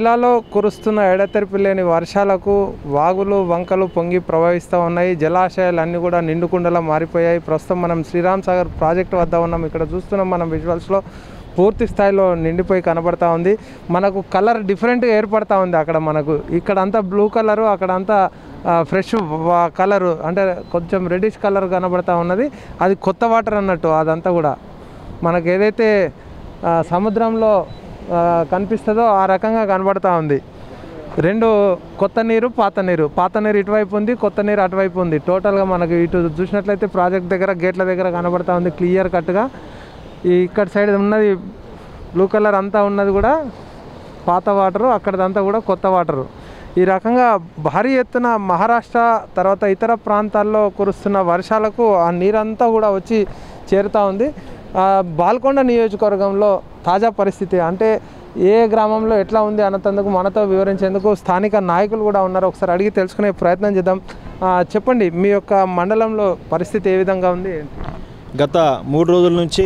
జిల్లాలో కురుస్తున్న ఎడతెరిపి లేని వర్షాలకు వాగులు వంకలు పొంగి ప్రవహిస్తూ ఉన్నాయి జలాశయాలు అన్నీ కూడా నిండుకుండలా మారిపోయాయి ప్రస్తుతం మనం శ్రీరామ్ సాగర్ ప్రాజెక్టు వద్ద ఉన్నాం ఇక్కడ చూస్తున్నాం మనం విజువల్స్లో పూర్తి స్థాయిలో నిండిపోయి కనబడతా ఉంది మనకు కలర్ డిఫరెంట్గా ఏర్పడతా ఉంది అక్కడ మనకు ఇక్కడ అంతా బ్లూ కలరు అక్కడ అంతా ఫ్రెష్ కలరు అంటే కొంచెం రెడ్డిష్ కలర్ కనబడతా ఉన్నది అది కొత్త వాటర్ అన్నట్టు అదంతా కూడా మనకు ఏదైతే ఆ, సముద్రంలో ఆ, కనిపిస్తుందో ఆ రకంగా కనబడతా ఉంది రెండు కొత్త నీరు పాత నీరు పాత నీరు ఇటువైపు ఉంది కొత్త నీరు అటువైపు ఉంది టోటల్గా మనకు ఇటు చూసినట్లయితే ప్రాజెక్ట్ దగ్గర గేట్ల దగ్గర కనబడతా ఉంది క్లియర్ కట్గా ఈ ఇక్కడ సైడ్ ఉన్నది బ్లూ కలర్ అంతా ఉన్నది కూడా పాత వాటరు అక్కడదంతా కూడా కొత్త వాటరు ఈ రకంగా భారీ ఎత్తున మహారాష్ట్ర తర్వాత ఇతర ప్రాంతాల్లో కురుస్తున్న వర్షాలకు ఆ నీరంతా కూడా వచ్చి చేరుతూ ఉంది ఆ, బాల్కొండ నియోజకవర్గంలో తాజా పరిస్థితి అంటే ఏ గ్రామంలో ఎట్లా ఉంది అన్నతందుకు మనతో వివరించేందుకు స్థానిక నాయకులు కూడా ఉన్నారు ఒకసారి అడిగి తెలుసుకునే ప్రయత్నం చేద్దాం ఆ, చెప్పండి మీ యొక్క మండలంలో పరిస్థితి ఏ విధంగా ఉంది గత మూడు రోజుల నుంచి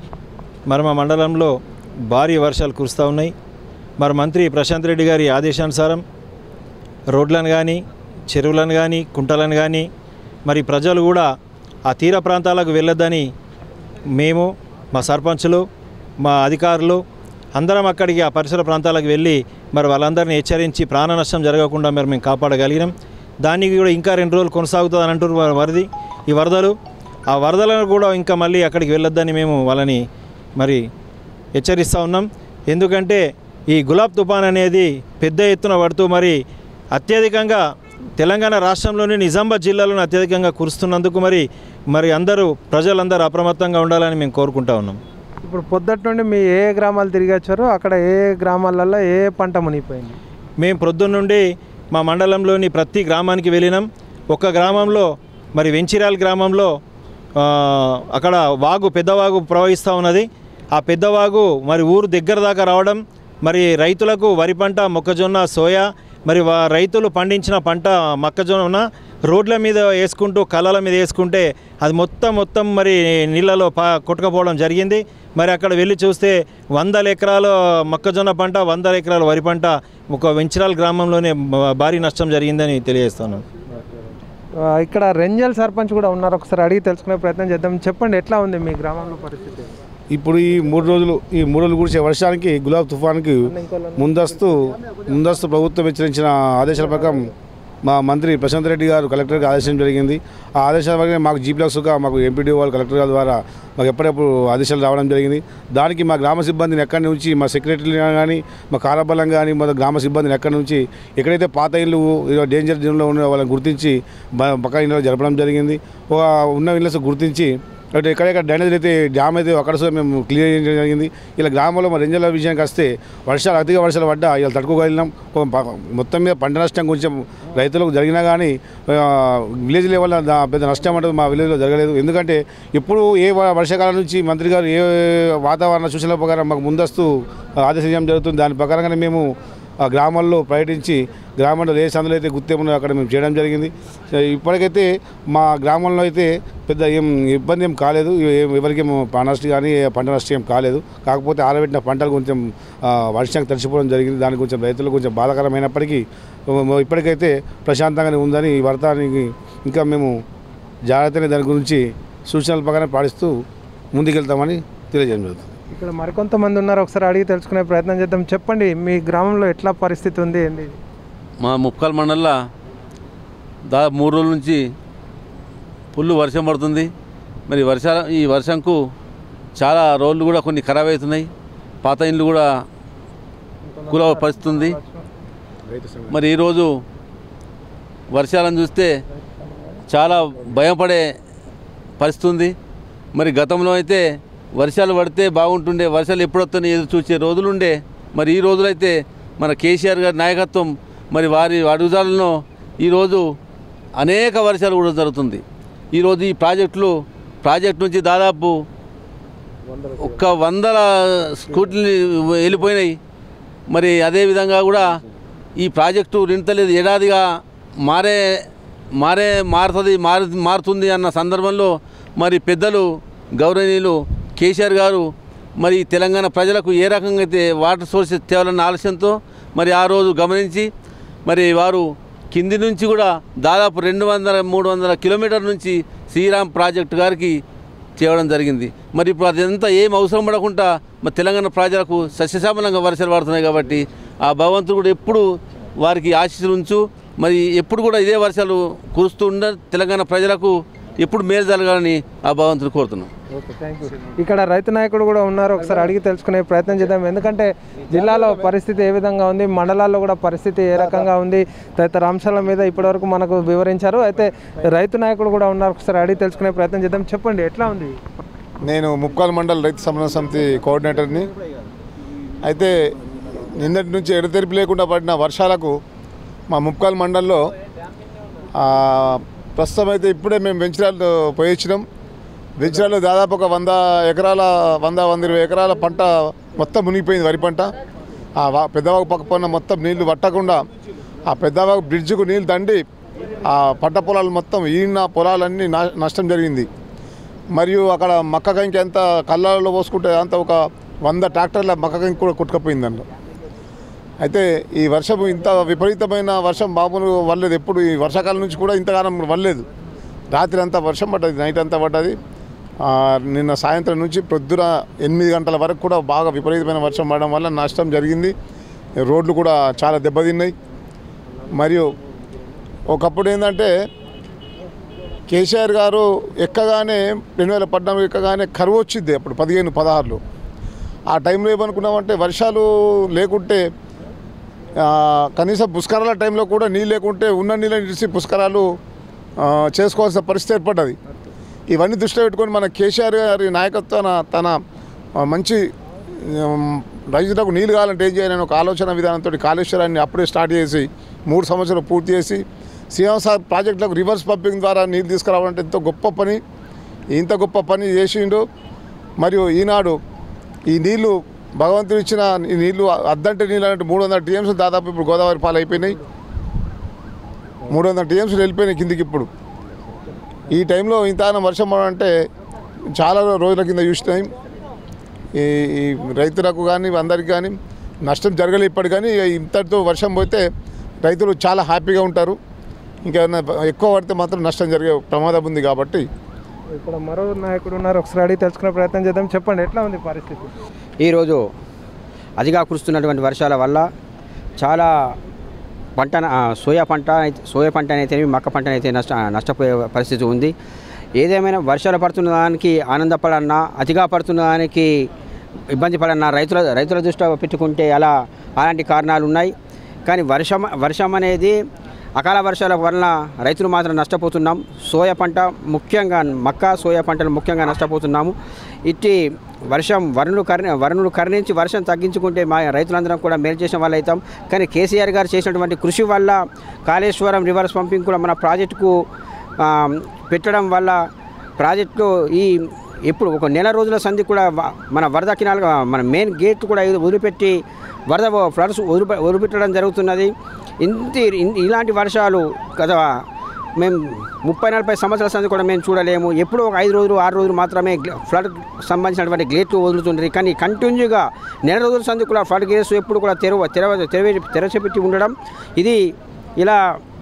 మరి మా మండలంలో భారీ వర్షాలు కురుస్తూ ఉన్నాయి మరి మంత్రి ప్రశాంత్ రెడ్డి గారి ఆదేశానుసారం రోడ్లను కానీ చెరువులను కానీ కుంటలను కానీ మరి ప్రజలు కూడా ఆ తీర ప్రాంతాలకు వెళ్ళొద్దని మేము మా సర్పంచులు మా అధికారులు అందరం అక్కడికి ఆ పరిసర ప్రాంతాలకు వెళ్ళి మరి వాళ్ళందరినీ హెచ్చరించి ప్రాణ నష్టం జరగకుండా మరి మేము కాపాడగలిగినాం దానికి కూడా ఇంకా రెండు రోజులు కొనసాగుతుంది అని అంటారు వర- వరది ఈ వరదలు ఆ వరదలను కూడా ఇంకా మళ్ళీ అక్కడికి వెళ్ళొద్దని మేము వాళ్ళని మరి హెచ్చరిస్తూ ఉన్నాం ఎందుకంటే ఈ గులాబ్ తుఫాన్ అనేది పెద్ద ఎత్తున పడుతూ మరి అత్యధికంగా తెలంగాణ రాష్ట్రంలోని నిజామాబాద్ జిల్లాలోని అత్యధికంగా కురుస్తున్నందుకు మరి మరి అందరూ ప్రజలందరూ అప్రమత్తంగా ఉండాలని మేము కోరుకుంటా ఉన్నాం ఇప్పుడు పొద్దుటి నుండి మీ ఏ ఏ గ్రామాలు తిరిగి వచ్చారో అక్కడ ఏ ఏ గ్రామాలలో ఏ ఏ పంట మునిగిపోయింది మేము ప్రొద్దున్న నుండి మా మండలంలోని ప్రతి గ్రామానికి వెళ్ళినాం ఒక గ్రామంలో మరి వెంచిరాల్ గ్రామంలో ఆ, అక్కడ వాగు పెద్దవాగు ప్రవహిస్తూ ఉన్నది ఆ పెద్దవాగు మరి ఊరు దగ్గర దాకా రావడం మరి రైతులకు వరి పంట మొక్కజొన్న సోయా మరి వా- రైతులు పండించిన పంట మొక్కజొన్న రోడ్ల మీద వేసుకుంటూ కళ్ళల మీద వేసుకుంటే అది మొత్తం మొత్తం మరి నీళ్ళలో పా కొట్టుకపోవడం జరిగింది మరి అక్కడ వెళ్ళి చూస్తే వందల ఎకరాల మొక్కజొన్న పంట వందల ఎకరాల వరి పంట ఒక వెంచరాల గ్రామంలోనే బ- భారీ నష్టం జరిగిందని తెలియజేస్తున్నాను ఆ, ఇక్కడ రెంజల్ సర్పంచ్ కూడా ఉన్నారు ఒకసారి అడిగి తెలుసుకునే ప్రయత్నం చేద్దాం చెప్పండి ఎట్లా ఉంది మీ గ్రామంలో పరిస్థితి ఇప్పుడు ఈ మూడు రోజులు ఈ మూడు రోజులు కురిసే వర్షానికి గులాబ్ తుఫాన్కి ముందస్తు ముందస్తు ప్రభుత్వం హెచ్చరించిన ఆదేశాల ప్రకారం మా మంత్రి ప్రశాంత్ రెడ్డి గారు కలెక్టర్కి ఆదేశం జరిగింది ఆ ఆదేశాల ప్రకారం మాకు జీప్లక్స్గా మాకు ఎంపీడీ వాళ్ళు కలెక్టర్ గారి ద్వారా మాకు ఎప్పుడెప్పుడు ఆదేశాలు రావడం జరిగింది దానికి మా గ్రామ సిబ్బందిని ఎక్కడి నుంచి మా సెక్రటరీ కానీ మా కారబలం కానీ మా గ్రామ సిబ్బందిని ఎక్కడి నుంచి ఎక్కడైతే పాత ఇల్లు ఇదిగో డేంజర్ జోన్లో ఉన్న వాళ్ళని గుర్తించి బ- పక్క ఇళ్ళలో జరపడం జరిగింది ఒక ఉన్న ఇళ్ళను గుర్తించి అటు ఎక్కడెక్కడ డ్రైనేజ్ అయితే డ్యామ్ అయితే అక్కడ సో మేము క్లియర్ చేయడం జరిగింది ఇలా గ్రామంలో మా రెంజల విషయానికి వస్తే వర్షాలు అధిక వర్షాలు పడ్డా ఇలా తట్టుకోగలిగినాం ఒక ప- మొత్తం మీద పంట నష్టం కొంచెం రైతులకు జరిగినా కానీ ఆ, విలేజ్ లెవెల్లో దా- పెద్ద నష్టం అంటే మా విలేజ్లో జరగలేదు ఎందుకంటే ఇప్పుడు ఏ వ- వర్షాకాలం నుంచి మంత్రి గారు ఏ వాతావరణ సూచనల ప్రకారం మాకు ముందస్తు ఆదేశించడం జరుగుతుంది దాని ప్రకారంగానే మేము ఆ గ్రామాల్లో పర్యటించి గ్రామంలో ఏ సందులో అయితే గుర్తేమున్నాయో అక్కడ మేము చేయడం జరిగింది సో ఇప్పటికైతే మా గ్రామంలో అయితే పెద్ద ఏం ఇబ్బంది ఏం కాలేదు ఏ- ఎవరికేం ప్రాణ నష్టం కానీ ఏ పంట నష్టం ఏం కాలేదు కాకపోతే ఆరబెట్టిన పంటలు కొంచెం ఆ, వర్షానికి తడిచిపోవడం జరిగింది దానికి కొంచెం రైతులకు కొంచెం బాధాకరమైనప్పటికీ ఆ, ఇప్పటికైతే ప్రశాంతంగానే ఉందని ఈ వర్తానికి ఇంకా మేము జాగ్రత్తగా దాని గురించి సూచనల ప్రకారం పాటిస్తూ ముందుకెళ్తామని తెలియజేయడం జరుగుతుంది ఇక్కడ మరికొంతమంది ఉన్నారు ఒకసారి అడిగి తెలుసుకునే ప్రయత్నం చేద్దాం చెప్పండి మీ గ్రామంలో ఎట్లా పరిస్థితి ఉంది ఏంది మా ముప్కల్ మండల్లో దాదాపు మూడు రోజుల నుంచి ఫుల్ వర్షం పడుతుంది మరి వర్షాల ఈ వర్షంకు చాలా రోడ్లు కూడా కొన్ని ఖరాబ్ అవుతున్నాయి పాత ఇండ్లు కూడా కూల పరిస్థితి ఉంది మరి ఈరోజు వర్షాలను చూస్తే చాలా భయపడే పరిస్థితి ఉంది మరి గతంలో అయితే వర్షాలు పడితే బాగుంటుండే వర్షాలు ఎప్పుడు వస్తాయని ఎదురు చూసే రోజులుండే మరి ఈ రోజులైతే మన కేసీఆర్ గారి నాయకత్వం మరి వారి అడుగుదాలను ఈరోజు అనేక వర్షాలు కూడా జరుగుతుంది ఈరోజు ఈ ప్రాజెక్టులు ప్రాజెక్ట్ నుంచి దాదాపు ఒక్క వందల స్కూటీలు వెళ్ళిపోయినాయి మరి అదేవిధంగా కూడా ఈ ప్రాజెక్టు నింతలేదు ఏడాదిగా మారే మారే మారుతుంది మారు మారుతుంది అన్న సందర్భంలో మరి పెద్దలు గౌరవనీయులు కేసీఆర్ గారు మరి తెలంగాణ ప్రజలకు ఏ రకంగా అయితే వాటర్ సోర్సెస్ తేవాలన్న ఆలోచనతో మరి ఆ రోజు గమనించి మరి వారు కింది నుంచి కూడా దాదాపు రెండు వందల మూడు వందల కిలోమీటర్ నుంచి శ్రీరామ్ ప్రాజెక్టు గారికి చేయడం జరిగింది మరి ఇప్పుడు అదంతా ఏం అవసరం పడకుండా మరి తెలంగాణ ప్రజలకు సస్యశ్యామలంగా వర్షాలు పడుతున్నాయి కాబట్టి ఆ భగవంతుడు కూడా ఎప్పుడు వారికి ఆశీస్సులు ఉంచు మరి ఎప్పుడు కూడా ఇదే వర్షాలు కురుస్తూ ఉండ తెలంగాణ ప్రజలకు ఎప్పుడు మేలు జరగాలని ఆ భగవంతుడు కోరుతున్నాం ఓకే థ్యాంక్ యూ ఇక్కడ రైతు నాయకుడు కూడా ఉన్నారు ఒకసారి అడిగి తెలుసుకునే ప్రయత్నం చేద్దాం ఎందుకంటే జిల్లాలో పరిస్థితి ఏ విధంగా ఉంది మండలాల్లో కూడా పరిస్థితి ఏ రకంగా ఉంది తదితర అంశాల మీద ఇప్పటివరకు మనకు వివరించారు అయితే రైతు నాయకుడు కూడా ఉన్నారు ఒకసారి అడిగి తెలుసుకునే ప్రయత్నం చేద్దాం చెప్పండి ఎట్లా ఉంది నేను ముప్కాల్ మండల్ రైతు సమన్వయ సమితి కోఆర్డినేటర్ని అయితే నిన్నటి నుంచి ఎడతెరిపి లేకుండా పడిన వర్షాలకు మా ముప్కాల్ మండల్లో ఆ, ప్రస్తుతం అయితే ఇప్పుడే మేము వెంచరాలు పోయించినాం వెంచరాలు దాదాపు ఒక వంద ఎకరాల వంద వంద ఇరవై ఎకరాల పంట మొత్తం మునిగిపోయింది వరి పంట ఆ వా పెద్దవాగు పక్క పన్న మొత్తం నీళ్లు పట్టకుండా ఆ పెద్దవాగు బ్రిడ్జ్కు నీళ్ళు దండి ఆ పంట పొలాలు మొత్తం ఈన పొలాలన్నీ నా- నష్టం జరిగింది మరియు అక్కడ మక్క కంకి ఎంత కళ్ళలో పోసుకుంటే అంత ఒక వంద ట్రాక్టర్ల మక్క కంకి కూడా కుట్టుకపోయింది అందులో అయితే ఈ వర్షం ఇంత విపరీతమైన వర్షం మామూలు వల్లేదు ఎప్పుడు ఈ వర్షాకాలం నుంచి కూడా ఇంతకాలం వల్లేదు రాత్రి అంతా వర్షం పడ్డది నైట్ అంతా పడ్డది ఆ, నిన్న సాయంత్రం నుంచి పొద్దున ఎనిమిది గంటల వరకు కూడా బాగా విపరీతమైన వర్షం పడడం వల్ల నష్టం జరిగింది రోడ్లు కూడా చాలా దెబ్బతిన్నాయి మరియు ఒకప్పుడు ఏంటంటే కేసీఆర్ గారు ఎక్కగానే రెండు వేల పద్నాలుగు ఎక్కగానే కరువు వచ్చింది అప్పుడు పదిహేను పదహారులో ఆ టైంలో ఏమనుకున్నామంటే వర్షాలు లేకుంటే ఆ, కనీసం పుష్కరాల టైంలో కూడా నీళ్ళు లేకుంటే ఉన్న నీళ్ళని ఇడిచి పుష్కరాలు ఆ, చేసుకోవాల్సిన పరిస్థితి ఏర్పడ్డది ఇవన్నీ దృష్టిలో పెట్టుకొని మన కేసీఆర్ గారి నాయకత్వాన తన ఆ, మంచి ఉమ్, రైతులకు నీళ్ళు కావాలంటే ఏం చేయాలని ఒక ఆలోచన విధానంతో కాళేశ్వరాన్ని అప్పుడే స్టార్ట్ చేసి మూడు సంవత్సరాలు పూర్తి చేసి శ్రీరామసార్ ప్రాజెక్టులకు రివర్స్ పంపింగ్ ద్వారా నీళ్ళు తీసుకురావాలంటే ఎంతో గొప్ప పని ఇంత గొప్ప పని చేసిండు మరియు ఈనాడు ఈ నీళ్లు భగవంతుడు ఇచ్చిన ఈ నీళ్లు అద్దంటే నీళ్ళు అంటే మూడు వందల టీఎంస్ దాదాపు ఇప్పుడు గోదావరి పాలు అయిపోయినాయి మూడు వందల టీఎంసీలు వెళ్ళిపోయినాయి కిందికి ఇప్పుడు ఈ టైంలో ఇంత వర్షం పడడం అంటే చాలా రోజుల కింద చూసినాయి ఈ ఈ రైతులకు కానీ అందరికి కానీ నష్టం జరగలేదు ఇప్పటి కానీ ఇంతటితో వర్షం పోతే రైతులు చాలా హ్యాపీగా ఉంటారు ఇంకా ఎక్కువ పడితే మాత్రం నష్టం జరిగే ప్రమాదం ఉంది కాబట్టి ఇక్కడ మరో నాయకుడు ఉన్నారు ఒకసారి అడిగి తెలుసుకునే ప్రయత్నం చేద్దాం చెప్పండి ఎట్లా ఉంది పరిస్థితి ఈరోజు అతిగా కురుస్తున్నటువంటి వర్షాల వల్ల చాలా పంట ఆ, సోయా పంట అయితే- సోయా పంట అయితే మక్క పంట అయితే నష్ట నష్టపోయే పరిస్థితి ఉంది ఏదేమైనా వర్షాలు పడుతున్న దానికి ఆనందపడన్నా అతిగా పడుతున్న దానికి ఇబ్బంది పడన్నా రైతుల రైతుల దృష్టిలో పెట్టుకుంటే అలా అలాంటి కారణాలు ఉన్నాయి కానీ వర్షం వర్షం అనేది అకాల వర్షాల వలన రైతులు మాత్రం నష్టపోతున్నాం సోయా పంట ముఖ్యంగా మక్క సోయా పంటలు ముఖ్యంగా నష్టపోతున్నాము ఇట్టి వర్షం వరుణులు కర్ణ వరుణులు కరుణించి వర్షం తగ్గించుకుంటే మా రైతులందరం కూడా మేలు చేసిన వాళ్ళు అవుతాం కానీ కేసీఆర్ గారు చేసినటువంటి కృషి వల్ల కాళేశ్వరం రివర్స్ పంపింగ్ కూడా మన ప్రాజెక్టుకు ఆ, పెట్టడం వల్ల ప్రాజెక్టు ఈ ఎప్పుడు ఒక నెల రోజుల సంధి కూడా వ- మన వరద కినాలు మన మెయిన్ గేట్ కూడా ఇది వదిలిపెట్టి వరద ఫ్లడ్స్ వదిలిపె వదిలిపెట్టడం జరుగుతున్నది ఇంత ఇన్- ఇలాంటి వర్షాలు గత మేము ముప్పై నలభై సంవత్సరాల సంది కూడా మేము చూడలేము ఎప్పుడో ఒక ఐదు రోజులు ఆరు రోజులు మాత్రమే గ్ల- ఫ్లడ్ సంబంధించినటువంటి గేట్లు వదులుతుండ్రి కానీ కంటిన్యూగా నెల రోజుల సంది కూడా ఫ్లడ్ గేట్స్ ఎప్పుడు కూడా తెరవ తెరవ తెరవ తెరచిపెట్టి ఉండడం ఇది ఇలా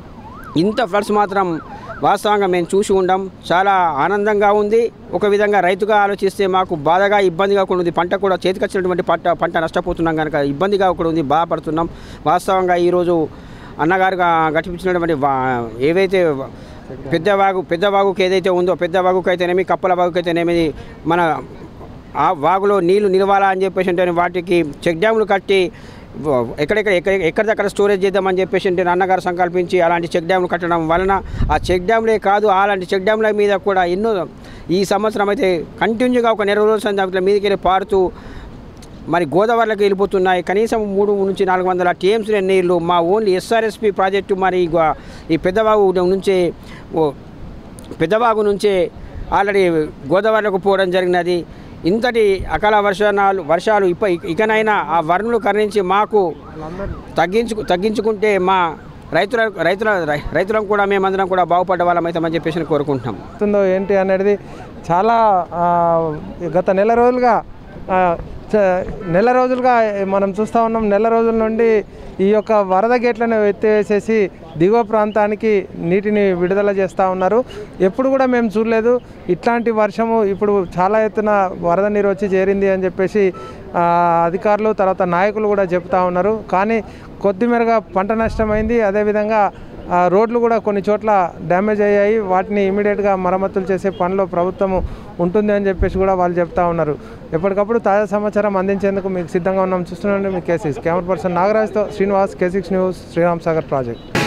ఇంత ఫ్లడ్స్ మాత్రం వాస్తవంగా మేము చూసి ఉండం చాలా ఆనందంగా ఉంది ఒక విధంగా రైతుగా ఆలోచిస్తే మాకు బాధగా ఇబ్బందిగా కూడా ఉంది పంట కూడా చేతికొచ్చినటువంటి పంట పంట నష్టపోతున్నాం కనుక ఇబ్బందిగా కూడా ఉంది బాధపడుతున్నాం వాస్తవంగా ఈరోజు అన్నగారు గా- గడిపించినటువంటి వా- ఏవైతే పెద్ద వాగు పెద్ద వాగుకి ఏదైతే ఉందో పెద్ద వాగుకి అయితేనేమి కప్పల వాగుకి అయితేనేమి మన ఆ వాగులో నీళ్లు నిలవాలా అని చెప్పేసి అంటే వాటికి చెక్ డ్యాములు కట్టి వ- ఎక్కడెక్కడ ఎక్కడ ఎక్కడిదక్కడ స్టోరేజ్ చేద్దామని చెప్పేసి అంటే నాన్నగారు సంకల్పించి అలాంటి చెక్ డ్యాములు కట్టడం వలన ఆ చెక్ డ్యాములే కాదు అలాంటి చెక్ డ్యాముల మీద కూడా ఎన్నో ఈ సంవత్సరం అయితే కంటిన్యూగా ఒక నెల రోజుల సంది వాటి మీదకి వెళ్ళి పారుతూ మరి గోదావరిలోకి వెళ్ళిపోతున్నాయి కనీసం మూడు నుంచి నాలుగు వందల టీఎంసీ నీళ్లు మా ఓన్లీ ఎస్ఆర్ఎస్పి ప్రాజెక్టు మరి గో- ఈ పెద్దవాగు నుంచే ఓ పెద్దవాగు నుంచే ఆల్రెడీ గోదావరిలోకి పోవడం జరిగినది ఇంతటి అకాల వర్షాలు వర్షాలు ఇప్ప ఇకనైనా ఆ వరుణులు కరుణించి మాకు తగ్గించు తగ్గించుకుంటే మా రైతుల రైతుల రై- రైతులం కూడా మేమందరం కూడా బాగుపడ్డ వాళ్ళమైతామని చెప్పేసి కోరుకుంటున్నాం వస్తుందో ఏంటి అనేది చాలా ఆ, గత నెల రోజులుగా ఆ, చ- నెల రోజులుగా మనం చూస్తూ ఉన్నాం నెల రోజుల నుండి ఈ యొక్క వరద గేట్లను ఎత్తివేసేసి దిగువ ప్రాంతానికి నీటిని విడుదల చేస్తూ ఉన్నారు ఎప్పుడు కూడా మేము చూడలేదు ఇట్లాంటి వర్షము ఇప్పుడు చాలా ఎత్తున వరద నీరు వచ్చి చేరింది అని చెప్పేసి ఆ, అధికారులు తర్వాత నాయకులు కూడా చెప్తా ఉన్నారు కానీ కొద్దిమేరగా పంట నష్టమైంది అదేవిధంగా ఆ, రోడ్లు కూడా కొన్ని చోట్ల డ్యామేజ్ అయ్యాయి వాటిని ఇమీడియట్గా మరమ్మతులు చేసే పనిలో ప్రభుత్వము ఉంటుంది అని చెప్పేసి కూడా వాళ్ళు చెప్తా ఉన్నారు ఎప్పటికప్పుడు తాజా సమాచారం అందించేందుకు మీకు సిద్ధంగా ఉన్నాం చూస్తున్నాండి మీ కేసీస్ కెమెరా పర్సన్ నాగరాజ్తో Srinivas K six news Sriram Sagar project